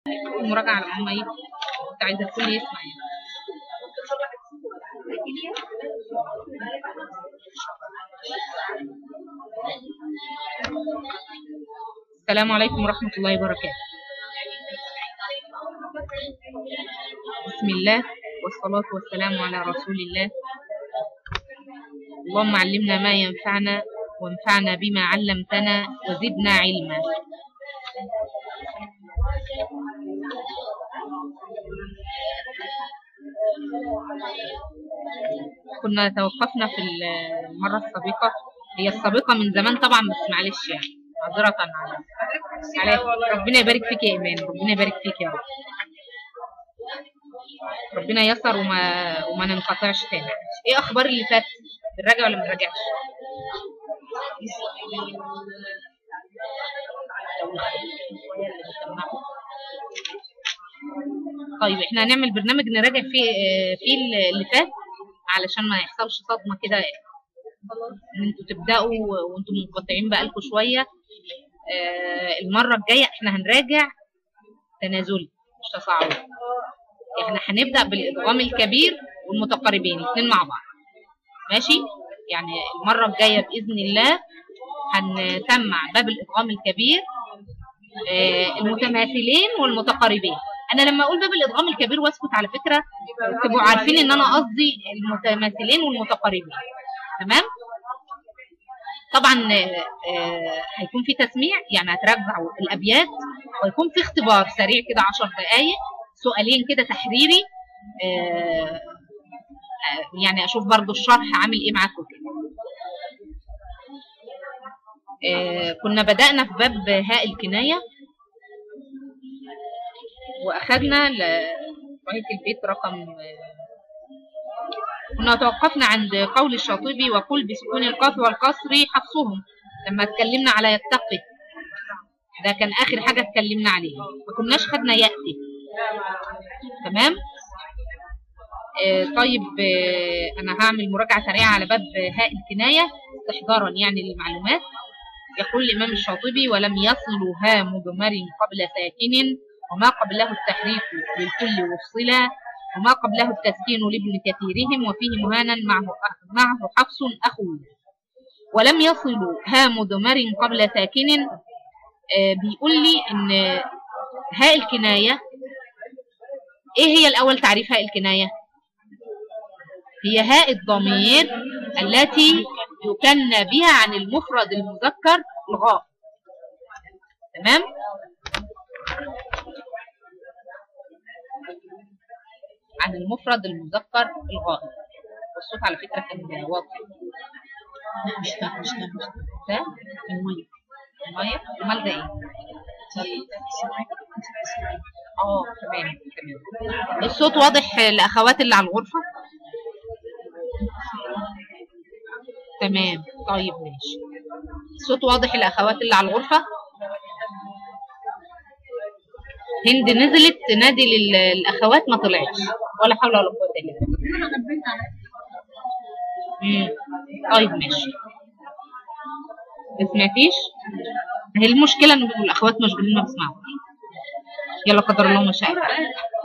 المراجعة على ما ايه كنت عايزة الكل يسمع يعني السلام عليكم ورحمة الله وبركاته بسم الله والصلاة والسلام على رسول الله اللهم علمنا ما ينفعنا وانفعنا بما علمتنا وزدنا علما كنا توقفنا في المرة السابقة هي السابقة من زمان طبعا بس معلش يعني معذرة على على ربنا يبارك فيك يا إيمان ربنا يبارك فيك يا رب ربنا يسر وما وما ننقطعش تاني ايه اخبار اللي فات بنراجع ولا ما بنراجعش طيب احنا هنعمل برنامج نراجع فيه فيه اللي فات علشان ما يحصلش صدمه كده ان انتوا تبداوا وانتوا منقطعين بقالكم شويه آه، المره الجايه احنا هنراجع تنازلي مش تصاعدي احنا هنبدا بالادغام الكبير والمتقاربين الاثنين مع بعض ماشي يعني المره الجايه باذن الله هنسمع باب الادغام الكبير آه، المتماثلين والمتقاربين انا لما اقول باب الادغام الكبير واسكت على فكره تبقوا عارفين ان انا قصدي المتماثلين والمتقاربين تمام طبعا آه، هيكون في تسميع يعني هتراجعوا الابيات ويكون في اختبار سريع كده 10 دقائق سؤالين كده تحريري آه، آه، يعني اشوف برضو الشرح عامل ايه معاكم كده آه، كنا بدأنا في باب هاء الكناية وأخذنا لغاية البيت رقم كنا توقفنا عند قول الشاطبي وقل بسكون القاف والقصر حفصهم لما اتكلمنا على يتقي ده كان آخر حاجة اتكلمنا عليه ما كناش خدنا يأتي تمام آه طيب آه أنا هعمل مراجعة سريعة على باب هاء الكناية استحضارا يعني للمعلومات يقول الإمام الشاطبي ولم يصلوا ها مضمر قبل ساكن وما قبله التحريك للكل وفصلا وما قبله التسكين لابن كثيرهم وفيه مهانا معه معه حفص أخوه ولم يصلوا ها مضمر قبل ساكن آه بيقول لي إن هاء الكناية إيه هي الأول تعريف هاء الكناية؟ هي هاء الضمير التي يكنى بها عن المفرد المذكر الغاء تمام عن المفرد المذكر الغائب والصوت على فكرة كان واضح مش ده مش ده مش ده ده المية المية امال ده ايه؟ اه تمام تمام الصوت واضح لاخوات اللي على الغرفة تمام طيب ماشي الصوت واضح لاخوات اللي على الغرفة هند نزلت تنادي للاخوات ما طلعتش ولا حول ولا قوه الا بالله امم طيب ماشي ما سمعتيش هي المشكله ان بيبقوا الاخوات مشغولين ما بيسمعوش يلا قدر الله ما شاء فعل.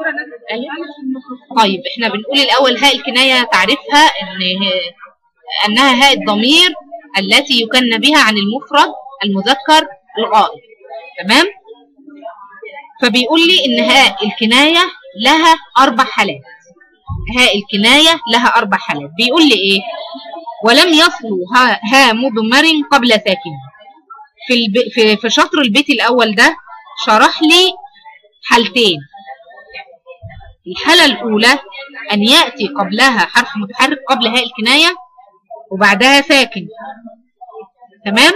طيب احنا بنقول الاول هاء الكنايه تعريفها ان هي- انها هاء الضمير التي يكن بها عن المفرد المذكر الغائب تمام فبيقول لي ان هاء الكنايه لها اربع حالات هاء الكنايه لها اربع حالات بيقول لي ايه ولم يصلوا ها, ها مضمر قبل ساكن في الب... في في شطر البيت الاول ده شرح لي حالتين الحالة الأولى أن يأتي قبلها حرف متحرك قبل هاء الكناية وبعدها ساكن تمام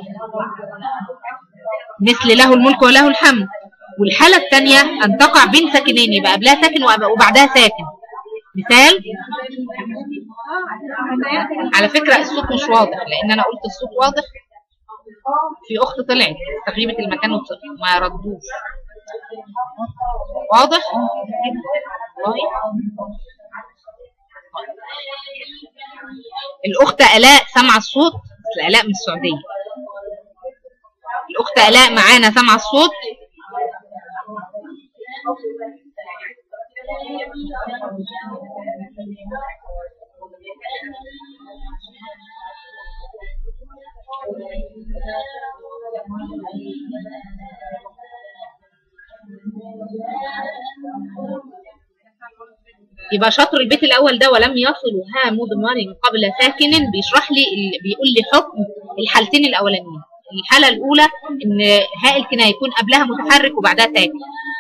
مثل له الملك وله الحمد والحالة الثانية أن تقع بين ساكنين يبقى قبلها ساكن وأب- وبعدها ساكن مثال على فكرة الصوت مش واضح لأن أنا قلت الصوت واضح في أخت طلعت استغربت المكان وط- ما ردوش واضح؟ والله الأخت آلاء سامعة الصوت بس آلاء من السعودية الأخت آلاء معانا سامعة الصوت يبقى شطر البيت الاول ده ولم يصل ها مضمر قبل ساكن بيشرح لي ال- بيقول لي حكم الحالتين الاولانيين الحاله الاولى ان هاء الكنايه يكون قبلها متحرك وبعدها ساكن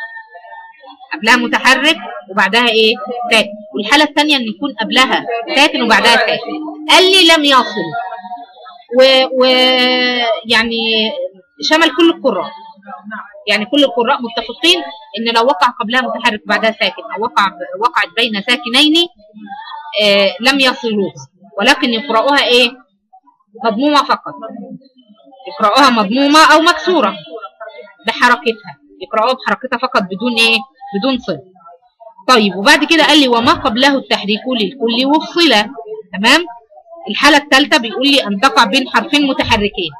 قبلها متحرك وبعدها ايه ساكن والحاله الثانيه ان يكون قبلها ساكن وبعدها ساكن قال لي لم يصل و, و يعني شمل كل القراء يعني كل القراء متفقين ان لو وقع قبلها متحرك وبعدها ساكن او وقع وقعت بين ساكنين آه لم يصلوها ولكن يقرأوها ايه مضمومة فقط يقرأوها مضمومة او مكسورة بحركتها يقرأوها بحركتها فقط بدون ايه بدون صل طيب وبعد كده قال لي وما قبله التحريك للكل وفصلة تمام الحالة الثالثة بيقول لي ان تقع بين حرفين متحركين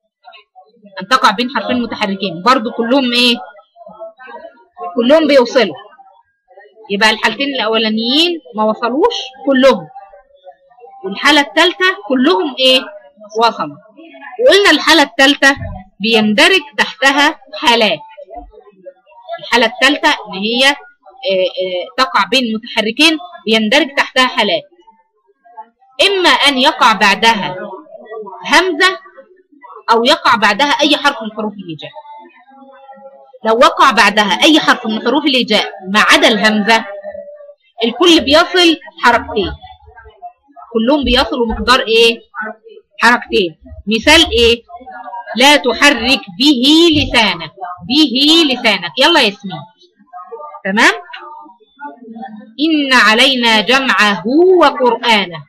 ان تقع بين حرفين متحركين برضو كلهم ايه كلهم بيوصلوا يبقى الحالتين الاولانيين ما وصلوش كلهم والحالة الثالثة كلهم ايه وصلوا وقلنا الحالة الثالثة بيندرج تحتها حالات الحالة الثالثة ان هي آه، آه، تقع بين متحركين بيندرج تحتها حالات اما ان يقع بعدها همزة او يقع بعدها اي حرف من حروف الهجاء لو وقع بعدها اي حرف من حروف الهجاء ما عدا الهمزه الكل بيصل حركتين كلهم بيصلوا مقدار ايه حركتين مثال ايه لا تحرك به لسانك به لسانك يلا يا ياسمين تمام ان علينا جمعه وقرانه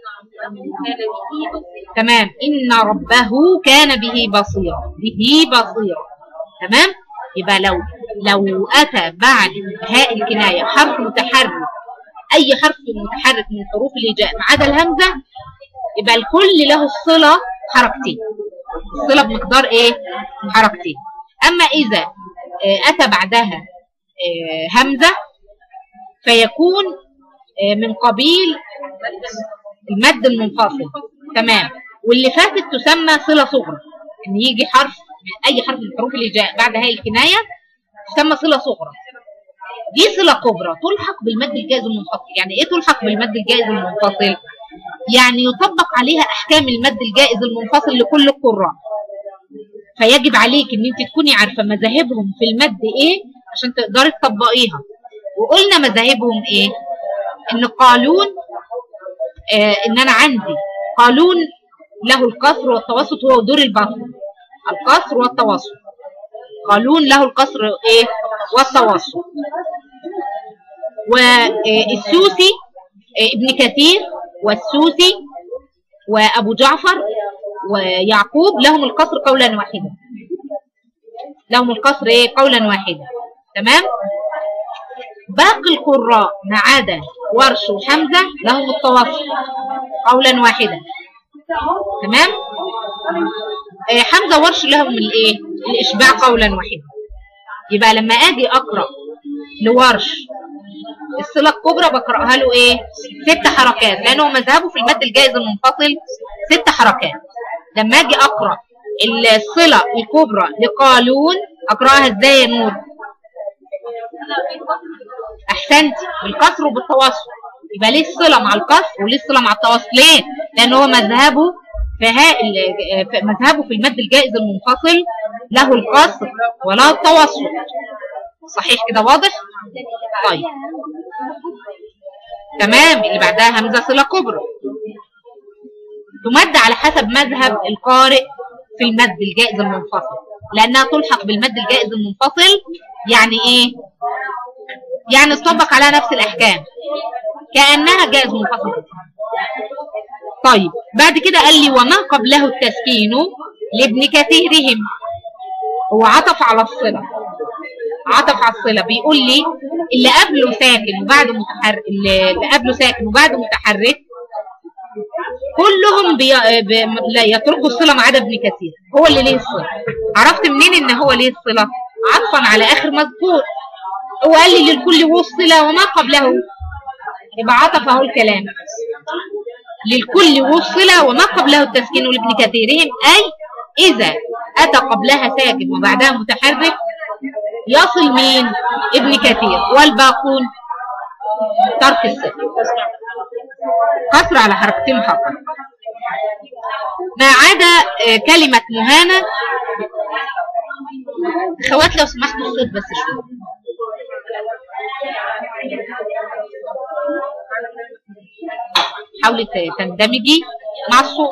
تمام إن ربه كان به بصيرا به بصيرا تمام يبقى لو لو أتى بعد هاء الكناية حرف متحرك أي حرف متحرك من حروف الهجاء ما عدا الهمزة يبقى الكل له الصلة حركتين الصلة بمقدار إيه حركتين أما إذا آه، أتى بعدها آه، همزة فيكون آه، من قبيل المد المنفصل تمام واللي فاتت تسمى صلة صغرى ان يجي حرف اي حرف من حروف الهجاء بعد هاي الكناية تسمى صلة صغرى دي صلة كبرى تلحق بالمد الجائز المنفصل يعني ايه تلحق بالمد الجائز المنفصل يعني يطبق عليها احكام المد الجائز المنفصل لكل القراء فيجب عليك ان انت تكوني عارفه مذاهبهم في المد ايه عشان تقدري تطبقيها وقلنا مذاهبهم ايه ان قالون آه ان انا عندي قالون له القصر والتوسط هو دور البصر القصر والتوسط قالون له القصر ايه والتوسط والسوسي آه ابن كثير والسوسي وابو جعفر ويعقوب لهم القصر قولا واحدا لهم القصر ايه قولا واحدا تمام باقي القراء ما عدا ورش وحمزه لهم التوسط قولا واحدا تمام آه حمزه ورش لهم الايه الاشباع قولا واحدا يبقى لما اجي اقرا لورش الصله الكبرى بقراها له ايه ست حركات لانه مذهبه في المد الجائز المنفصل ست حركات لما اجي اقرا الصله الكبرى لقالون اقراها ازاي يا نور احسنتي بالكسر وبالتوسط يبقى ليه الصله مع الكسر وليه الصله مع التوسط ليه لان هو مذهبه في ها في مذهبه في المد الجائز المنفصل له القصر ولا التوسط صحيح كده واضح طيب تمام اللي بعدها همزه صله كبرى تمد على حسب مذهب القارئ في المد الجائز المنفصل لانها تلحق بالمد الجائز المنفصل يعني ايه يعني تطبق عليها نفس الاحكام كانها جائز منفصل طيب بعد كده قال لي وما قبله التسكين لابن كثيرهم هو عطف على الصله عطف على الصله بيقول لي اللي قبله ساكن وبعده متحرك اللي قبله ساكن وبعده متحرك كلهم بي... بي... لا يتركوا الصله ما عدا ابن كثير هو اللي ليه الصله عرفت منين ان هو ليه الصله عطفا على اخر مذكور هو قال لي للكل وصل وما قبله يبقى عطف اهو الكلام للكل وصل وما قبله التسكين لابن كثيرهم أي إذا أتى قبلها ساكن وبعدها متحرك يصل مين ابن كثير والباقون ترك السكن قصر على حركتين فقط ما عدا آه، كلمة مهانة اخوات لو سمحتوا الصوت بس شوية حاولي ت- تندمجي مع الصوت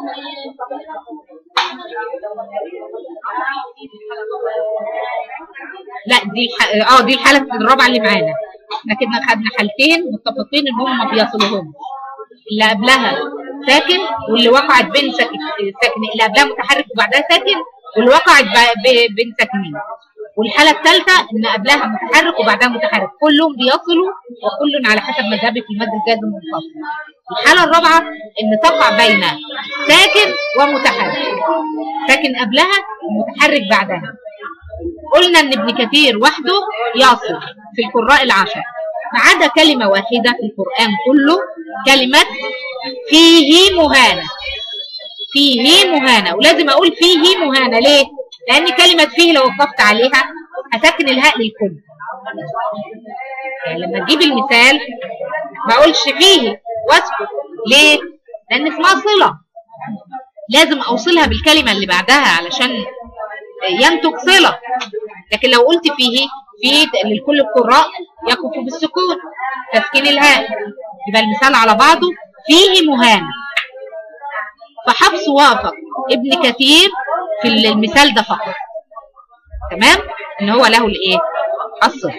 لا دي الح... اه دي الحالة الرابعة اللي معانا احنا كده خدنا حالتين متفقين ان هم ما بيصلهمش اللي قبلها ساكن واللي وقعت بين ساكن ساكن اللي قبلها متحرك وبعدها ساكن واللي وقعت ب- ب- بين ساكنين والحالة الثالثة ان قبلها متحرك وبعدها متحرك كلهم بيصلوا وكل على حسب مذهبي في المد الجازم المنفصل الحالة الرابعة ان تقع بين ساكن ومتحرك ساكن قبلها ومتحرك بعدها قلنا ان ابن كثير وحده يصل في القراء العشر ما عدا كلمة واحدة في القرآن كله كلمة فيه مهانة فيه مهانة ولازم اقول فيه مهانة ليه؟ لان كلمة فيه لو وقفت عليها هسكن الهاء للكل يعني لما تجيب المثال ما اقولش فيه واسكت ليه؟ لان اسمها صلة لازم اوصلها بالكلمة اللي بعدها علشان ينتج صلة لكن لو قلت فيه فيه للكل القراء يقف بالسكون تسكين الهاء يبقى المثال على بعضه فيه مهانة فحفص وافق ابن كثير في المثال ده فقط تمام ان هو له الايه الصفر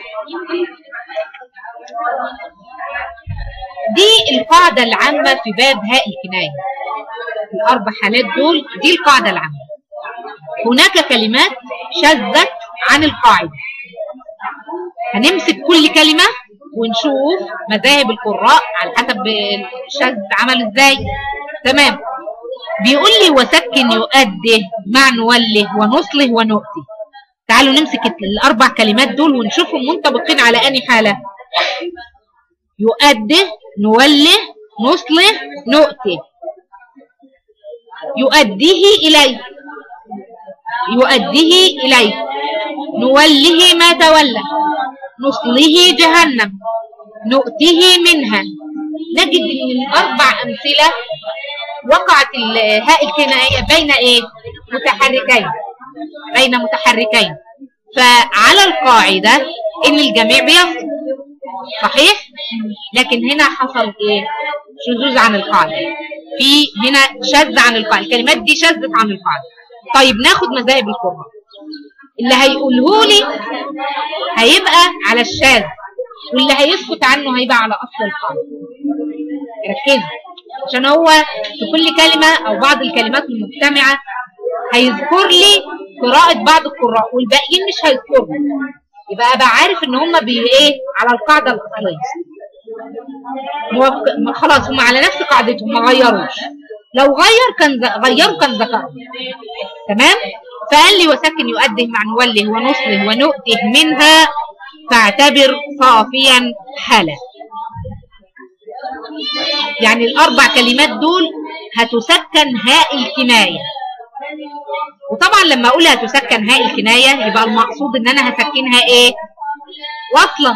دي القاعدة العامة في باب هاء الكناية الأربع حالات دول دي القاعدة العامة هناك كلمات شذت عن القاعدة هنمسك كل كلمة ونشوف مذاهب القراء على حسب الشذ عمل ازاي تمام بيقول لي وسكن يؤده مع نوله ونصله ونؤته تعالوا نمسك الأربع كلمات دول ونشوفهم منطبقين على أني حالة يؤده نوله نصله نؤته يؤديه إليه يؤديه إليه نوله ما تولى نصله جهنم نؤته منها نجد ان الاربع امثله وقعت الهاء الكنائيه بين ايه متحركين بين متحركين فعلى القاعده ان الجميع بيصل صحيح لكن هنا حصل ايه شذوذ عن القاعده في هنا شذ عن القاعده الكلمات دي شذت عن القاعده طيب ناخد مذاهب القراء اللي هيقوله لي هيبقى على الشاذ واللي هيسكت عنه هيبقى على اصل القاعده ركزوا عشان هو في كل كلمه او بعض الكلمات المجتمعه هيذكر لي قراءه بعض القراء والباقيين مش هيذكروا يبقى ابقى عارف ان هم بي ايه على القاعده الاصليه موافق- خلاص هم على نفس قاعدتهم ما غيروش لو غير كان ز- غيروا كان ذكروا تمام فقال لي وسكن يؤده مع نوله ونصله ونؤته منها فاعتبر صافيا حالا يعني الاربع كلمات دول هتسكن هاء الكنايه وطبعا لما اقول هتسكن هاء الكنايه يبقى المقصود ان انا هسكنها ايه وصلا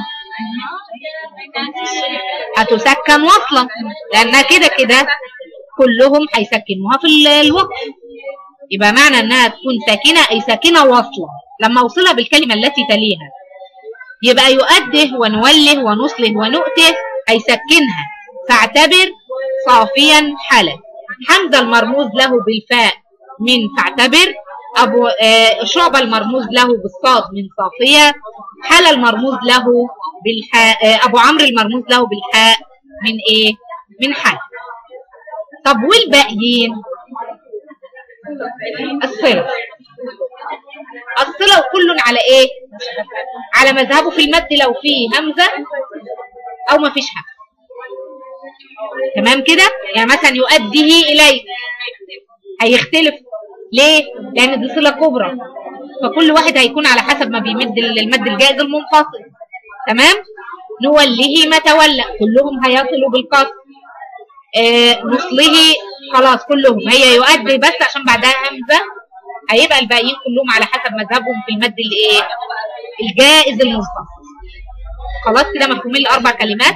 هتسكن وصلا لانها كده كده كلهم هيسكنوها في ال- الوقت يبقى معنى انها تكون ساكنه اي ساكنه وصلا لما اوصلها بالكلمه التي تليها يبقى يؤده ونوله ونصله ونؤته هيسكنها فاعتبر صافيا حالا حمزه المرموز له بالفاء من فاعتبر ابو آه شعبه المرموز له بالصاد من صافيه حال المرموز له بالحاء آه ابو عمرو المرموز له بالحاء من ايه من حال طب والباقيين الصلة الصلة كل على ايه على مذهبه في المد لو فيه همزة او ما فيش همزة تمام كده يعني مثلا يؤديه اليه هيختلف ليه لان دي صلة كبرى فكل واحد هيكون على حسب ما بيمد المد الجائز المنفصل تمام نوليه ما تولى كلهم هيصلوا بالقصر آه نصله خلاص كلهم هي يؤدي بس عشان بعدها همزه هيبقى الباقيين كلهم على حسب مذهبهم في المد الايه الجائز المنفصل خلاص كده مفهومين الاربع كلمات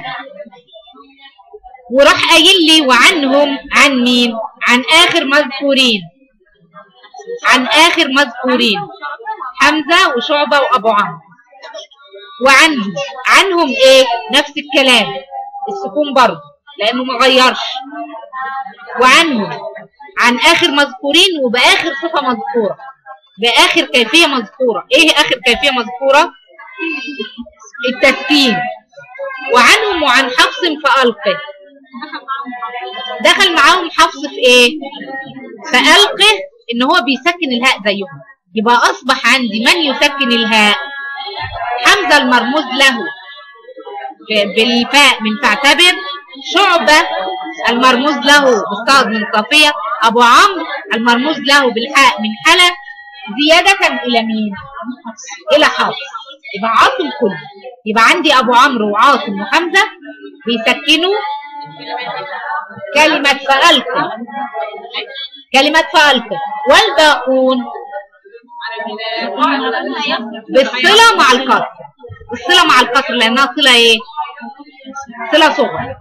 وراح قايل لي وعنهم عن مين عن اخر مذكورين عن اخر مذكورين حمزه وشعبه وابو عمرو وعنهم عنهم ايه نفس الكلام السكون برضه لانه ما غيرش وعنهم عن اخر مذكورين وباخر صفه مذكوره باخر كيفيه مذكوره ايه اخر كيفيه مذكوره التسكين وعنهم وعن حفص فألقه دخل معاهم حفص في ايه فألقه ان هو بيسكن الهاء زيهم يبقى اصبح عندي من يسكن الهاء حمزة المرموز له بالفاء من تعتبر شعبة المرموز له بالصاد من صافية أبو عمرو المرموز له بالحاء من حلا زيادة إلى مين؟ إلى حفص يبقى عاصم كله يبقى عندي أبو عمرو وعاصم وحمزة بيسكنوا كلمة فألقى كلمة فألقى والباقون بالصلة مع الكسر الصلة مع الكسر لأنها صلة إيه؟ صلة صغرى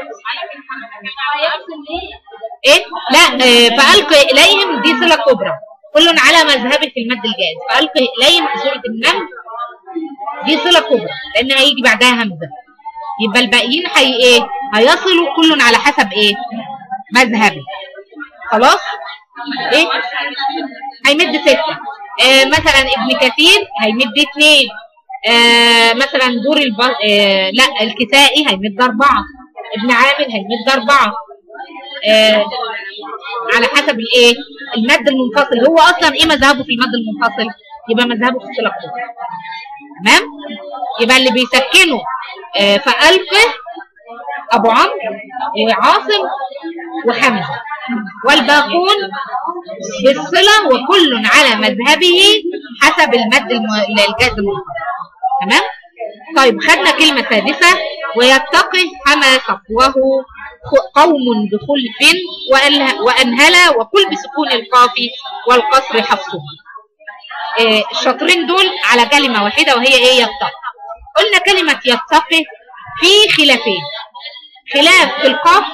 إيه؟ لا إيه فألقي إليهم دي صلة كبرى كل على مذهبه في المد الجائز فألقي إليهم في سورة النمل دي صلة كبرى لأن هيجي بعدها همزة يبقى الباقيين هي إيه؟ هيصلوا كل على حسب إيه؟ مذهبه خلاص؟ إيه؟ هيمد ستة آه مثلا ابن كثير هيمد اثنين آه مثلا دور الب... آه لا الكسائي هيمد أربعة ابن عامر هيمد أربعة آه على حسب الايه المد المنفصل هو اصلا ايه مذهبه في المد المنفصل يبقى مذهبه في الصله الكبرى تمام يبقى اللي بيسكنه آه فألفه ابو عمرو آه عاصم وحمزه والباقون بالصله وكل على مذهبه حسب المد الم... الجائز المنفصل تمام طيب خدنا كلمه سادسه ويتقي حما صفوه قوم بخلف وأنهلا وكل بسكون القاف والقصر حفصه إيه الشطرين دول على كلمة واحدة وهي ايه يتقي قلنا كلمة يتقي في خلافين خلاف في القاف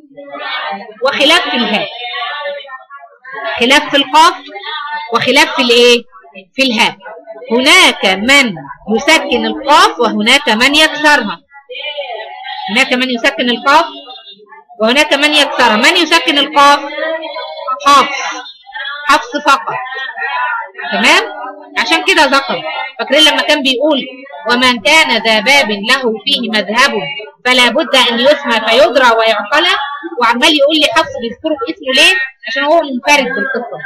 وخلاف في الهاء خلاف في القاف وخلاف في الايه في الهاء هناك من يسكن القاف وهناك من يكسرها هناك من يسكن القاف وهناك من يكسرها من يسكن القاف حفص حفص فقط تمام عشان كده ذكر فاكرين لما كان بيقول ومن كان ذا باب له فيه مذهب فلا بد ان يسمى فيدرى ويعقل وعمال يقول لي حفص بيذكره باسمه ليه عشان هو منفرد بالقصه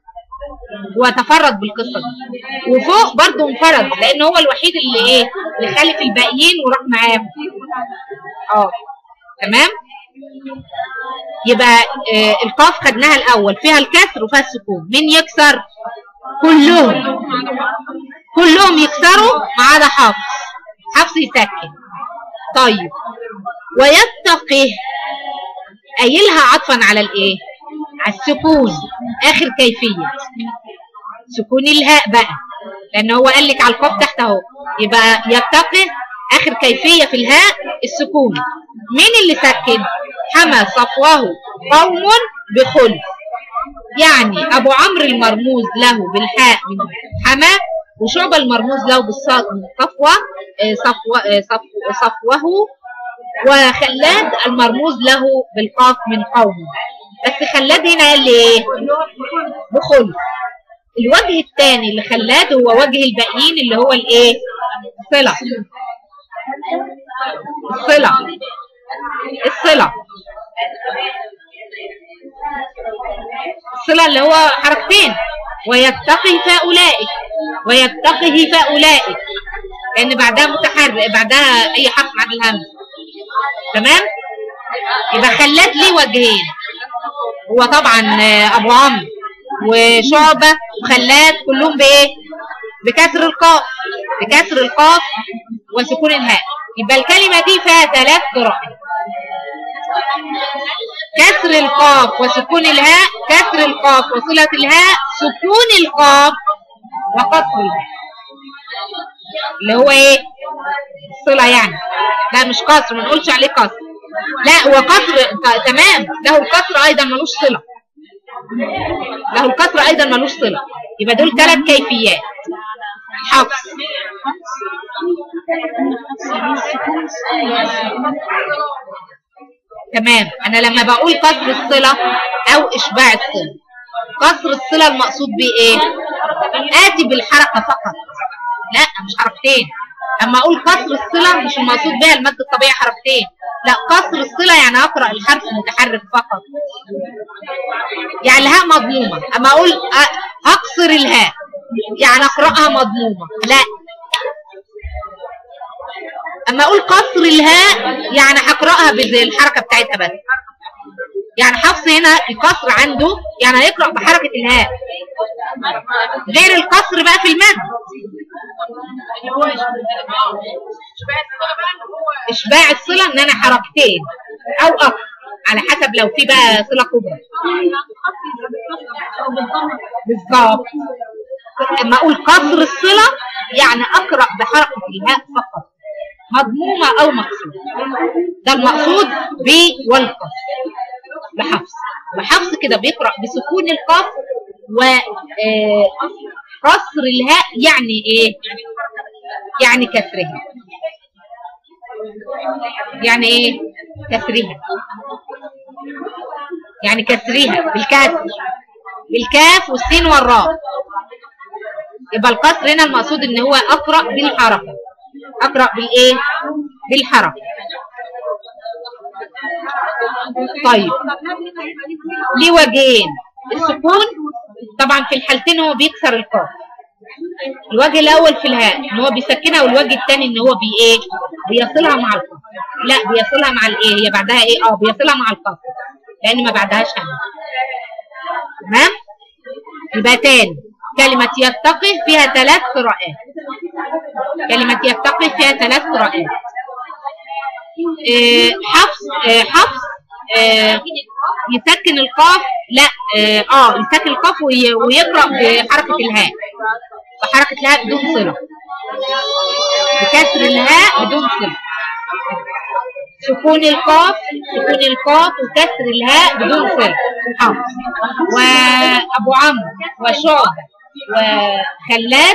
هو تفرد بالقصه دي وفوق برضه انفرد لان هو الوحيد اللي ايه اللي خالف الباقيين وراح معاهم اه تمام يبقى آه القاف خدناها الاول فيها الكسر وفيها السكون مين يكسر كلهم كلهم يكسروا ما عدا حفص حفص يسكن طيب ويتقي قايلها عطفا على الايه على السكون اخر كيفيه سكون الهاء بقى لان هو قال لك على القاف تحت اهو يبقى يتقي اخر كيفيه في الهاء السكون مين اللي سكن حمى صفوه قوم بخلف يعني ابو عمرو المرموز له بالحاء من حمى وشعبة المرموز له بالصاد من صفوة صفوة صفوة, صفوه وخلاد المرموز له بالقاف من قوم بس خلاد هنا قال لي ايه بخلف الوجه الثاني اللي خلاد هو وجه الباقيين اللي هو الايه الصلة الصلة الصلة الصلة اللي هو حركتين ويتقي فأولئك ويتقه فأولئك لأن بعدها متحرك بعدها أي حرف مع الهمز تمام يبقى خلاد ليه وجهين هو طبعا أبو عمرو وشعبة وخلاد كلهم بإيه؟ بكسر القاف بكسر القاف وسكون الهاء يبقى الكلمة دي فيها ثلاث قراءات كسر القاف وسكون الهاء كسر القاف وصلة الهاء سكون القاف وقصر الهاء اللي هو ايه الصلة يعني لا مش كسر ما نقولش عليه كسر لا هو كسر ت- تمام له الكسر ايضا ملوش صلة له الكسر ايضا ملوش صلة يبقى دول ثلاث كيفيات حفص تمام انا لما بقول كسر الصلة او اشباع الصلة كسر الصلة المقصود بيه ايه اتي بالحركة فقط لا مش حركتين اما اقول كسر الصلة مش المقصود بها المد الطبيعي حركتين لا كسر الصلة يعني اقرأ الحرف متحرك فقط يعني الهاء مضمومة اما اقول أ- اقصر الهاء يعني اقرأها مضمومة لا اما اقول قصر الهاء يعني هقرأها بالحركة بتاعتها بس يعني حفص هنا القصر عنده يعني هيقرأ بحركة الهاء غير القصر بقى في المد اشباع الصلة ان انا حركتين او اكتر على حسب لو في بقى صلة كبرى بالظبط اما اقول قصر الصلة يعني اقرأ بحركة الهاء فقط مضمومة او مكسورة ده المقصود ب والقصر لحفص وحفص كده بيقرأ بسكون القاف و آه، قصر الهاء يعني ايه يعني كسرها يعني ايه كسرها يعني كسرها بالكسر بالكاف والسين والراء يبقى القصر هنا المقصود ان هو اقرا بالحركه اقرا بالايه بالحركه طيب ليه وجهين السكون طبعا في الحالتين هو بيكسر القاف الوجه الاول في الهاء ان هو بيسكنها والوجه الثاني ان هو بي ايه بيصلها مع القاف لا بيصلها مع الايه هي بعدها ايه اه بيصلها مع القاف لان ما بعدهاش همزه تمام يبقى تاني كلمة يتقي فيها ثلاث قراءات كلمة يتقي فيها ثلاث قراءات آه، حفص آه، حفص آه، يسكن القاف لا اه آه، يسكن القاف وي- ويقرأ بحركة الهاء بحركة الهاء بدون صلة بكسر الهاء بدون صلة سكون القاف سكون القاف وكسر الهاء بدون صلة حفص وأبو عمرو وشعبة وخلاد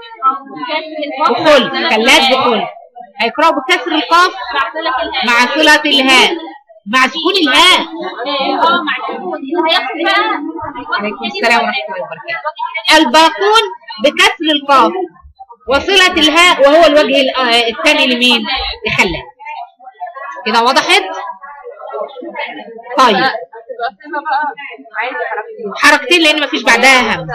بخل خلاد بخل هيقرأوا بكسر القاف مع صلة الهاء مع سكون الهاء اه مع السكون اللي هيحصل بقى عليكم السلام ورحمة الله وبركاته الباقون بكسر القاف وصلة الهاء وهو الوجه ال- آه، الثاني لمين لخلاد كده وضحت طيب حركتين لان مفيش بعدها همزه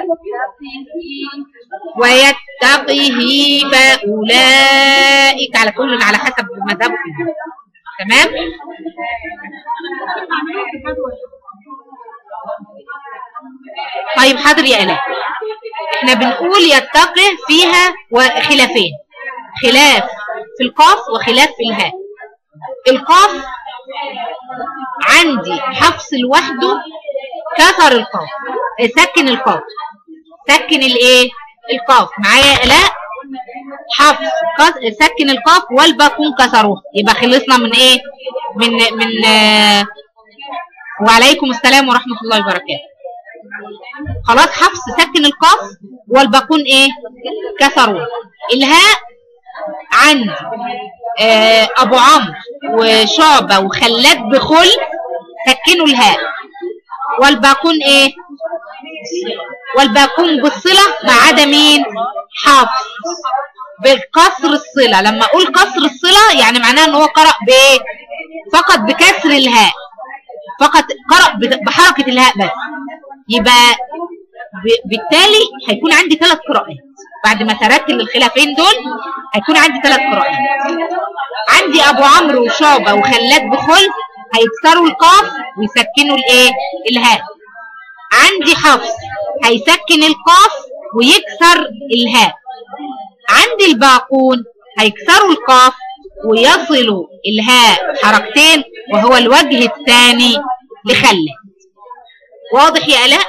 ويتقيه فاولئك على كل على حسب مذهبه فيها تمام طيب حاضر يا الاء احنا بنقول يتقي فيها خلافين خلاف في القاف وخلاف في الهاء القاف عندي حفص لوحده كسر القاف اه، سكن القاف سكن الايه القاف معايا يا الاء حفص قص- سكن القاف والباقون كسروه يبقى خلصنا من ايه من من آه، وعليكم السلام ورحمة الله وبركاته خلاص حفص سكن القاف والباقون ايه كسروه الهاء عندي آه ابو عمرو وشعبة وخلاد بخل سكنوا الهاء والباقون ايه والباقون بالصلة ما عدا مين حفص بالكسر الصلة لما اقول كسر الصلة يعني معناه ان هو قرأ بايه فقط بكسر الهاء فقط قرأ بت- بحركة الهاء بس يبقى ب- بالتالي هيكون عندي ثلاث قراءات بعد ما ترتب الخلافين دول هيكون عندي ثلاث قراءات عندي ابو عمرو وشعبة وخلاد بخل هيكسروا القاف ويسكنوا الايه الهاء عندي حفص هيسكن القاف ويكسر الهاء عندي الباقون هيكسروا القاف ويصلوا الهاء حركتين وهو الوجه الثاني لخلة واضح يا آلاء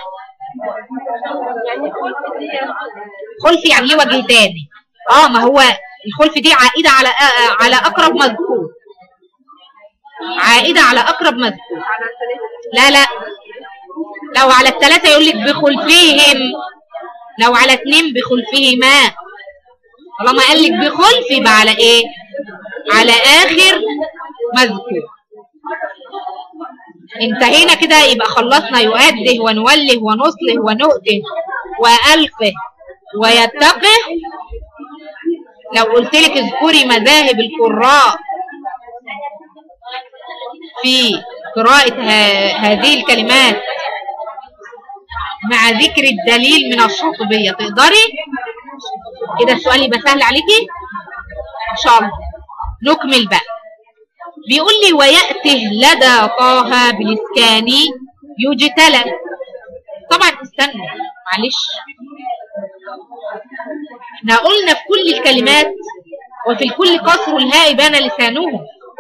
خلف يعني ليه وجه تاني اه ما هو الخلف دي عائدة على آه على أقرب مذكور عائدة على أقرب مذكور لا لا لو على الثلاثة يقول لك بخلفهم لو على اتنين بخلفهما طالما قال لك بخلف يبقى على ايه على اخر مذكور انتهينا كده يبقى خلصنا يؤده ونوله ونصله ونؤده وألقه ويتقه لو قلت لك اذكري مذاهب القراء في قراءة ه- هذه الكلمات مع ذكر الدليل من الشاطبية تقدري كده السؤال يبقى سهل عليكي ان شاء الله نكمل بقى بيقول لي ويأته لدى طه بالإسكان يجتلى طبعا استنى معلش احنا قلنا في كل الكلمات وفي الكل قصر الهاء بان لسانه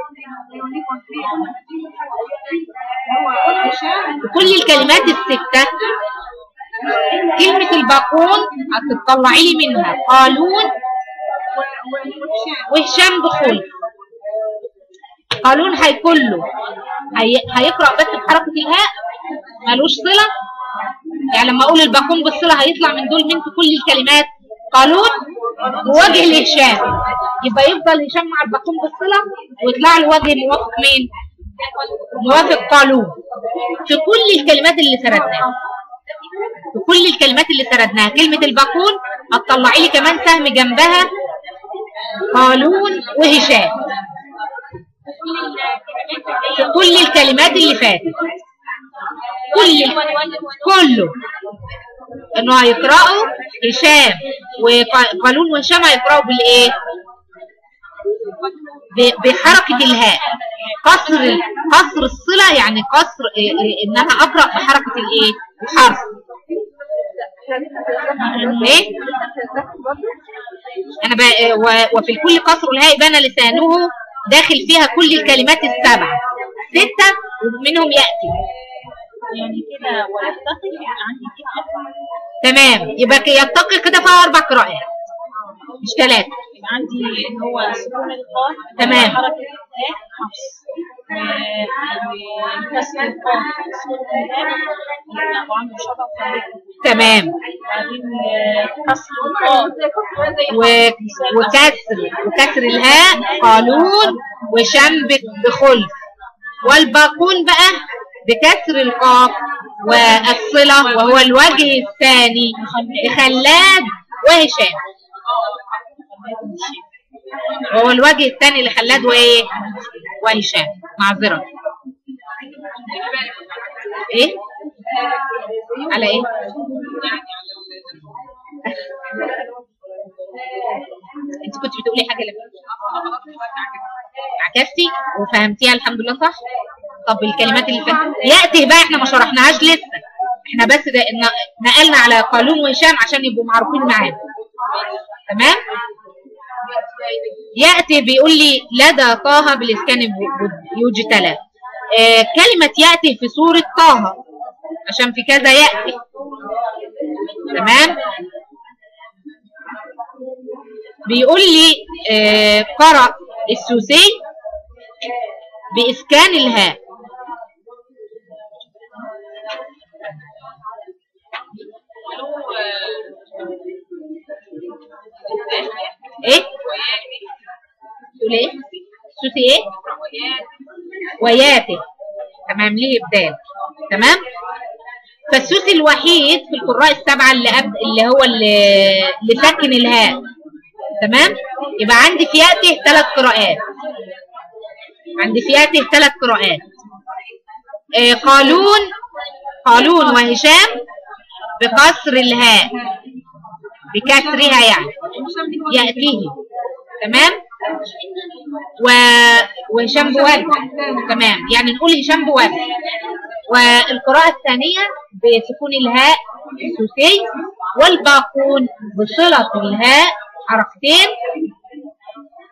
في كل الكلمات الستة كلمة الباقون هتطلعي لي منها قالون وهشام بخلف قالون هيكون له هي... هيقرأ بس بحركة الهاء ملوش صلة يعني لما اقول الباقون بالصلة هيطلع من دول من في كل الكلمات قالون ووجه لهشام يبقى يفضل هشام مع الباقون بالصلة ويطلع له وجه موافق مين؟ موافق قالون في كل الكلمات اللي سردناها في كل الكلمات اللي سردناها كلمة الباقون هتطلعي لي كمان سهم جنبها قالون وهشام في كل الكلمات اللي فاتت كل كله انه هيقرأوا هشام وقالون وهشام هيقرأوا بالايه ب- بحركة الهاء قصر ال- قصر الصلة يعني قصر إيه- إيه، ان انا اقرأ بحركة الايه الحرف ايه انا ب... و... وفي الكل قصر الهاء بان لسانه داخل فيها كل الكلمات السبعة ستة ومنهم يأتي يعني كده ويتقي يعني عندي كده تمام يبقى ك- يتقي كده فيها أربع قراءات مش ثلاثة يبقى عندي اللي هو سكون القاف تمام. حركة الهاء حفص و- وكسر القاف سكون الهاء يبقى أبو عمرو شبه خالد تمام وبعدين آه، كسر القاف و... وكسر وكسر الهاء قالون وشنبك بخلف والباقون بقى بكسر القاف والصلة وهو الوجه الثاني لخلاد وهشام وهو الوجه الثاني لخلاد وايه وهشام معذرة ايه على ايه انت كنت بتقولي حاجه لما عكستي وفهمتيها الحمد لله صح طب الكلمات اللي فاتت ياتي بقى احنا ما شرحناهاش لسه احنا بس ده ن- نقلنا على قالون وهشام عشان يبقوا معروفين معانا تمام ياتي بيقول لي لدى طه بالاسكان ب- ب- يجتلى آه كلمه ياتي في سوره طه عشان في كذا ياتي تمام بيقول لي آه قرأ السوسي بإسكان الهاء ايه تقول ايه السوسي ايه وياته تمام ليه ابدال تمام فالسوسي الوحيد في القراء السبعه اللي أب... اللي هو اللي, اللي سكن الهاء تمام يبقى عندي في ياته ثلاث قراءات عندي في ياته ثلاث قراءات آه قالون قالون وهشام بقصر الهاء بكسرها يعني يأتيه تمام و... وهشام بوجه تمام يعني نقول هشام بوجه والقراءة الثانية بسكون الهاء السوسي والباقون بصلة الهاء حركتين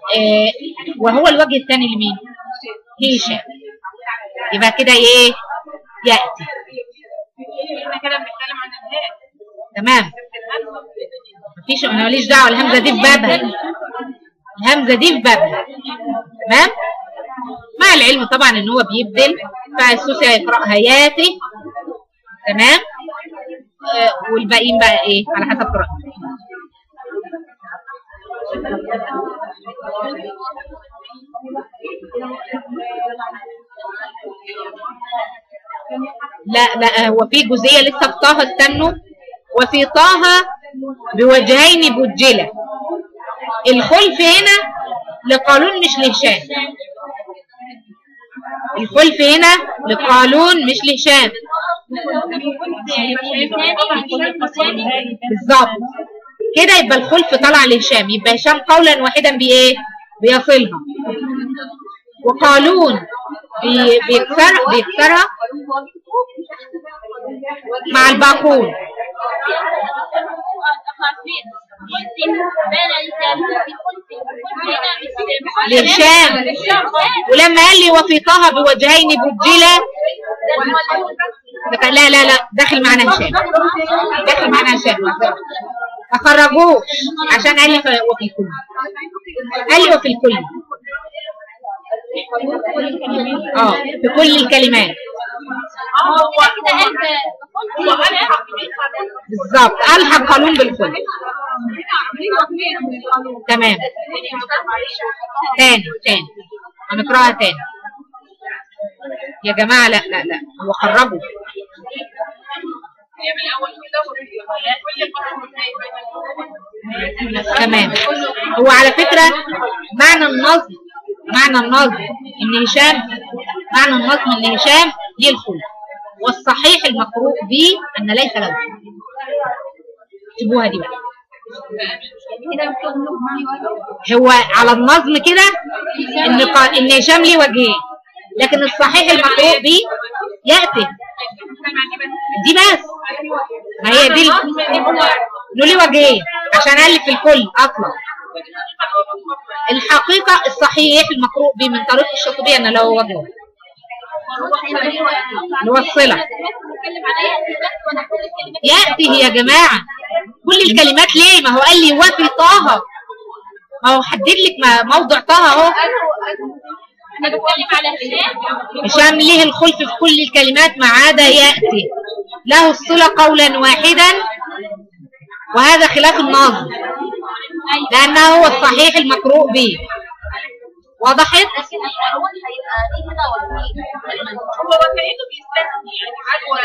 آه وهو الوجه الثاني لمين هشام يبقى كده ايه ياتي احنا كده بنتكلم عن الهاء تمام مفيش انا ماليش دعوه الهمزه دي في بابها الهمزه دي في بابها تمام مع العلم طبعا ان هو بيبدل فالسوسي هيقراها ياتي تمام آه والباقيين بقى ايه على حسب قراءته لا لا هو في جزئيه لسه في طه استنوا وفي طه بوجهين بجله الخلف هنا لقالون مش لهشام الخلف هنا لقالون مش لهشام بالظبط كده يبقى الخلف طلع لهشام يبقى هشام قولا واحدا بايه بيصلها وقالون بي- بيكسر بيكسرها مع الباقون لهشام ولما قال لي وفي طه بوجهين بجلة ده- لا لا لا داخل معانا هشام داخل معانا هشام ما خرجوش عشان قال لي ف- وفي الكل قال لي وفي الكل اه في كل الكلمات بالظبط الحق قانون بالكل تمام تاني تاني هنقراها تاني يا جماعة لا لا لا هو خرجوا هي من الاول كده وكل مره تمام هو على فكرة معنى النظم معنى النظم ان هشام معنى النظم ان هشام ليه الخلق والصحيح المقروء به ان ليس له اكتبوها دي بقى هو على النظم كده ان قا- ان هشام ليه وجهين لكن الصحيح المقروء به ياتي دي بس ما هي دي ال- له ليه وجهين عشان الف في الكل اطلق الحقيقة الصحيح المقروء به من طريق الشاطبية ان له وجه اللي هو الصلة يأتي يا جماعة كل الكلمات ليه ما هو قال لي وفي طه ما هو حدد لك ما- موضع طه اهو احنا بنتكلم على هشام هشام ليه الخلف في كل الكلمات ما عدا يأتي له الصلة قولا واحدا وهذا خلاف النظم لأنه هو الصحيح المقروء به وضحت؟ لكن الاول هيبقى دي هنا وفي هو وكأنه بيستثني يعني عدوى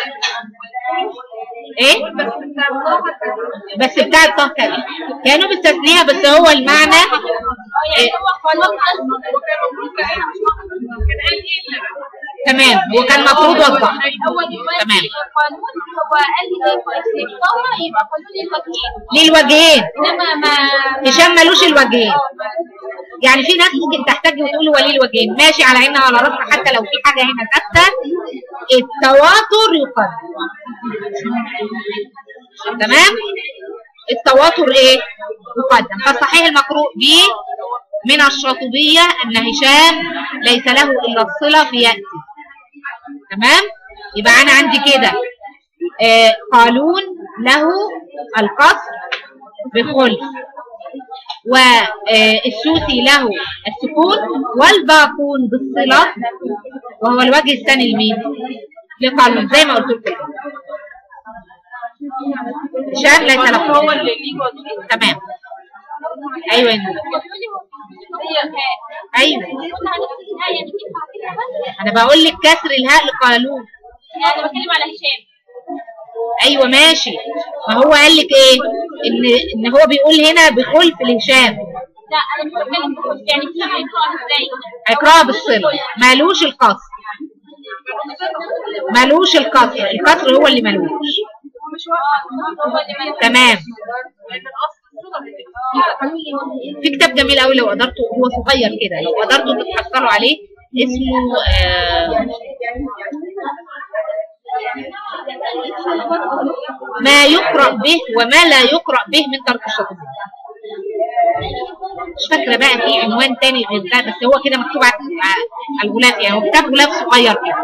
ايه؟ بس بتاع الله بس بتاع الطه كده كانوا بالتثنية بس هو المعنى يعني هو قانون وكان المفروض كان قال ايه اللي تمام وكان مفروض وضح هو دلوقتي تمام. القانون هو قال لي في الطاقة يبقى قانون الوجهين ليه الوجهين انما ما هشام ملوش الوجهين يعني في ناس ممكن تحتاج وتقول هو ليه الوجهين ماشي على عيننا وعلى راسنا حتى لو في حاجه هنا ثابته التواتر يقدم تمام التواتر ايه يقدم فالصحيح المقروء به من الشاطبية أن هشام ليس له إلا الصلة في يأتي تمام يبقى أنا عندي كده آه قالون له القصر بخلف والسوسي له السكون والباقون بالصلة وهو الوجه الثاني لمين؟ لقالون زي ما قلت لكم هشام ليس له هو قصر. اللي ليه وجهين تمام ايوه يا نور. ايوه انا بقول لك كسر الهاء لقالون انا بتكلم على هشام ايوه ماشي ما هو قال لك ايه ان ان هو بيقول هنا بخلف الهشام لا انا مش بتكلم بخلف يعني هشام هيقرأ ازاي هيقراها بالصله مالوش القصر مالوش القصر القصر هو اللي مالوش مش هو هو اللي ما تمام لان الاصل الصله في كتاب جميل قوي لو قدرتوا هو صغير كده لو قدرتوا تتحصلوا عليه اسمه آه ما يقرأ به وما لا يقرأ به من ترك الشطبية مش فاكره بقى في عنوان تاني غير ده بس هو كده مكتوب على على الغلاف يعني هو كتاب غلاف صغير كده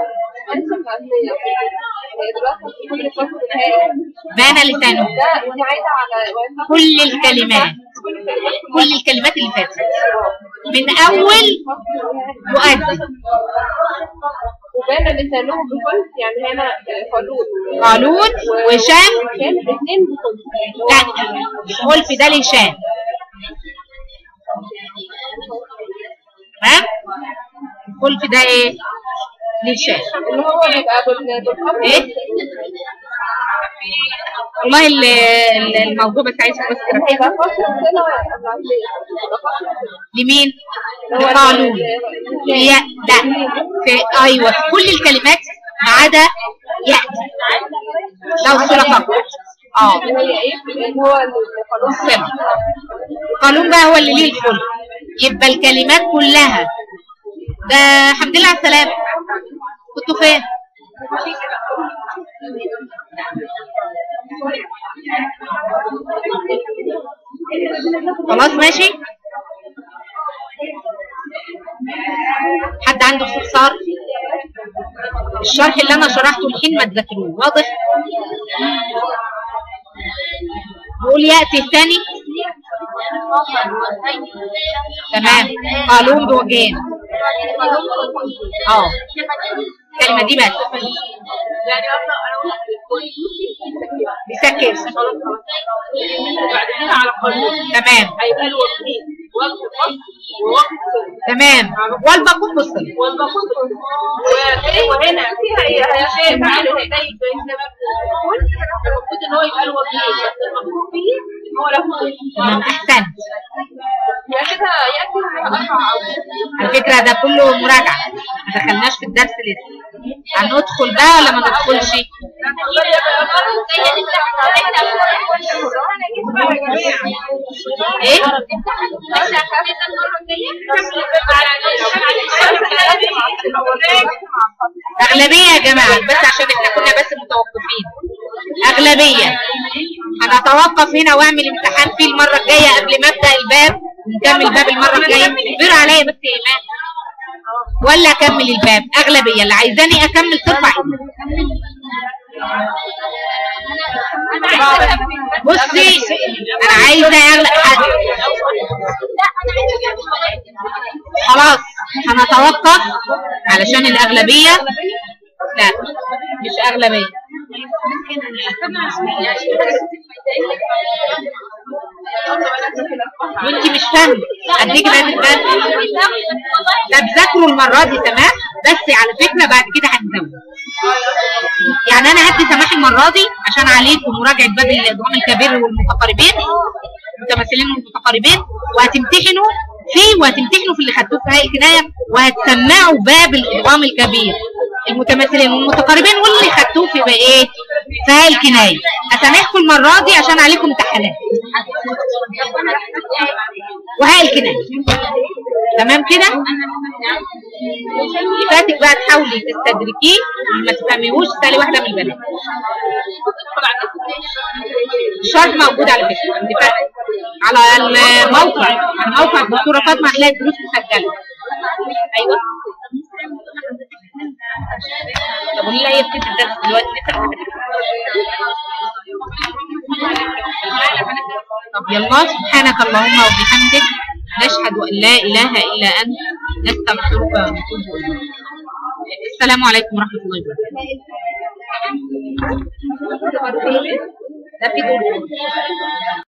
بان لسانه كل الكلمات كل الكلمات اللي فاتت من اول يؤدي وبان لسانهم بخلف يعني هنا قالون قالون وشام كان الاثنين بخلف لا خلف ده لشام تمام الخلف ده ايه لشام اللي هو بيبقى بال- بالخط ايه والله ال- ال- الموضوع بس عايز بس تركز هيبقى خط كده يبقى خط لمين اللي هو لقانون ال- هي لا في ايوه في كل الكلمات ما عدا ياتي لو الصوره فقط اه اللي هي ايه اللي هو القانون السبب القانون بقى هو اللي ليه الخلق يبقى الكلمات كلها ده الحمد لله على السلامه كنتوا فين خلاص ماشي حد عنده استفسار الشرح اللي انا شرحته الحين ما تذاكروه واضح نقول ياتي الثاني تمام قانون بوجهين اه الكلمه دي بس يعني انا انا بيسكت بعدين على قانون تمام هيبقى له وقتين وقت فصل ووقت صلب تمام والباقون مصر والمفروض وهنا فيها هي هي شيء فعل هداية بين المفروض ان هو يبقى له وجهين بس المفروض فيه ان هو له تمام احسنت يا كده يأتي أربع أو على فكره ده كله مراجعه ما دخلناش في الدرس لسه هندخل بقى ولا ما ندخلش ايه اغلبيه يا جماعه بس عشان احنا كنا بس متوقفين اغلبيه هنتوقف هنا واعمل امتحان فيه المره الجايه قبل ما ابدا الباب ونكمل الباب المره الجايه اصبر عليا بس يا ايمان ولا اكمل الباب اغلبيه اللي عايزاني اكمل ترفع ايدك. بصي انا عايزه اغلب خلاص هنتوقف علشان الاغلبيه لا مش اغلبيه وانت مش فاهمه اديك بقى الباب ده بذاكروا المره دي تمام بس على فكره بعد كده هنزود يعني انا هدي سماح المره دي عشان عليكم مراجعه باب الادغام الكبير والمتقاربين المتماثلين والمتقاربين وهتمتحنوا فيه وهتمتحنوا في اللي خدتوه في هيئه الكنايه وهتسمعوا باب الادغام الكبير المتماثلين والمتقاربين واللي خدتوه في بقى ايه في هيئه الكنايه هسامحكم المره دي عشان عليكم امتحانات وهيئه الكنايه تمام كده فاتك بقى تحاولي تستدركيه ما تفهميهوش تسالي واحده من البنات الشرح موجود على فكره عند فاتك على الموقع على موقع الدكتوره فاطمه هتلاقي الدروس مسجله ايوه طب قولي لي هي بتدي الدرس دلوقتي لسه طب يلا سبحانك اللهم وبحمدك نشهد ان لا اله الا انت نستغفرك ونتوب اليك السلام عليكم ورحمه الله وبركاته ده في دور